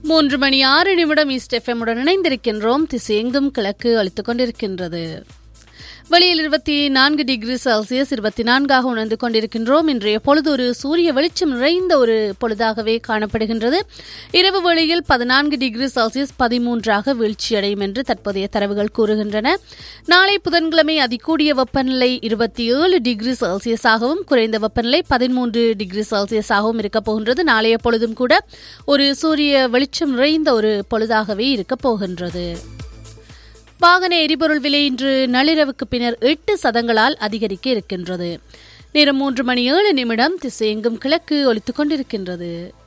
மூன்று மணி ஆறு நிமிடம் ஈஸ்ட் எஃப்எம்முடன் இணைந்திருக்கின்றோம் திசை எங்கும் கிழக்கு அளித்துக் கொண்டிருக்கின்றது வெளியில் இருபத்தி நான்கு டிகிரி செல்சியஸ் இருபத்தி நான்காக உணர்ந்து கொண்டிருக்கின்றோம் இன்றைய பொழுது ஒரு சூரிய வெளிச்சம் நிறைந்த ஒரு பொழுதாகவே காணப்படுகின்றது இரவு வேளையில் பதினான்கு டிகிரி செல்சியஸ் பதிமூன்றாக வீழ்ச்சியடையும் என்று தற்போதைய தரவுகள் கூறுகின்றன நாளை புதன்கிழமை அதிகூடிய வெப்பநிலை இருபத்தி ஏழு டிகிரி செல்சியஸாகவும் குறைந்த வெப்பநிலை பதிமூன்று டிகிரி செல்சியஸாகவும் இருக்கப் போகின்றது நாளைய பொழுதும் கூட ஒரு சூரிய வெளிச்சம் நிறைந்த ஒரு பொழுதாகவே இருக்கப் போகின்றது வாகன எரிபொருள் விலை இன்று நள்ளிரவுக்கு பின்னர் எட்டு சதங்களால் அதிகரிக்க இருக்கின்றது நேரம் மூன்று மணி ஏழு நிமிடம் திசை எங்கும் கிழக்கு ஒலித்துக் கொண்டிருக்கின்றது